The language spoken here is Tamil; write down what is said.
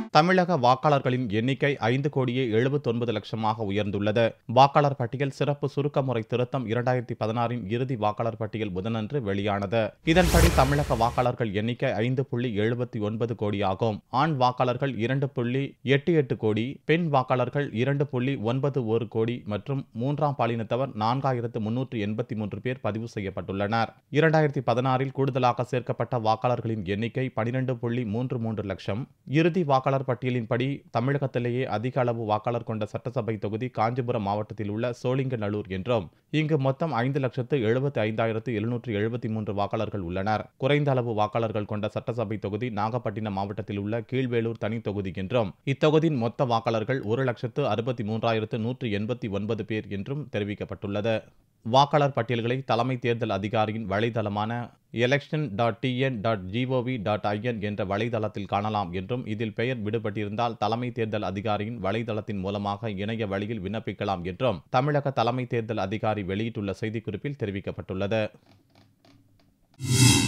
தமிழக வாக்காளர்களின் எண்ணிக்கை ஐந்து கோடியே எழுபத்தொன்பது லட்சமாக உயர்ந்துள்ளது வாக்காளர் பட்டியல் சிறப்பு சுருக்க முறை திருத்தம் இரண்டாயிரத்தி பதினாறின் இறுதி வாக்காளர் பட்டியல் புதனன்று வெளியானது இதன்படி தமிழக வாக்காளர்கள் எண்ணிக்கை ஐந்து புள்ளி எழுபத்தி ஒன்பது கோடியாகும் ஆண் வாக்காளர்கள் இரண்டு புள்ளி எட்டு எட்டு கோடி பெண் வாக்காளர்கள் இரண்டு புள்ளி ஒன்பது ஒரு கோடி மற்றும் மூன்றாம் பாலினத்தவர் நான்காயிரத்து முன்னூற்று எண்பத்தி மூன்று பேர் பதிவு செய்யப்பட்டுள்ளனர் இரண்டாயிரத்தி பதினாறில் கூடுதலாக சேர்க்கப்பட்ட வாக்காளர்களின் எண்ணிக்கை பனிரெண்டு புள்ளி மூன்று மூன்று லட்சம் இறுதி வாக்காளர் பட்டியலின்படி தமிழகத்திலேயே அதிக அளவு வாக்காளர் கொண்ட சட்டசபை தொகுதி காஞ்சிபுரம் மாவட்டத்தில் உள்ள சோழிங்கநல்லூர் என்றும் இங்கு மொத்தம் ஐந்து லட்சத்து எழுபத்தி ஐந்தாயிரத்து எழுநூற்று எழுபத்தி மூன்று வாக்காளர்கள் உள்ளனர் குறைந்த அளவு வாக்காளர்கள் கொண்ட சட்டசபை தொகுதி நாகப்பட்டினம் மாவட்டத்தில் உள்ள கீழ்வேலூர் தனி தொகுதி என்றும் இத்தொகுதியின் மொத்த வாக்காளர்கள் ஒரு லட்சத்து அறுபத்தி மூன்றாயிரத்து நூற்று எண்பத்தி ஒன்பது பேர் என்றும் தெரிவிக்கப்பட்டுள்ளது வாக்காளர் பட்டியல்களை தலைமை தேர்தல் அதிகாரியின் வலைதளமான election dot T N dot G O V dot I N என்ற வலைதளத்தில் காணலாம் என்றும் இதில் பெயர் விடுபட்டிருந்தால் தலைமை தேர்தல் அதிகாரியின் வலைதளத்தின் மூலமாக இணைய வழியில் விண்ணப்பிக்கலாம் என்றும் தமிழக தலைமை தேர்தல் அதிகாரி வெளியிட்டுள்ள செய்திக்குறிப்பில் தெரிவிக்கப்பட்டுள்ளது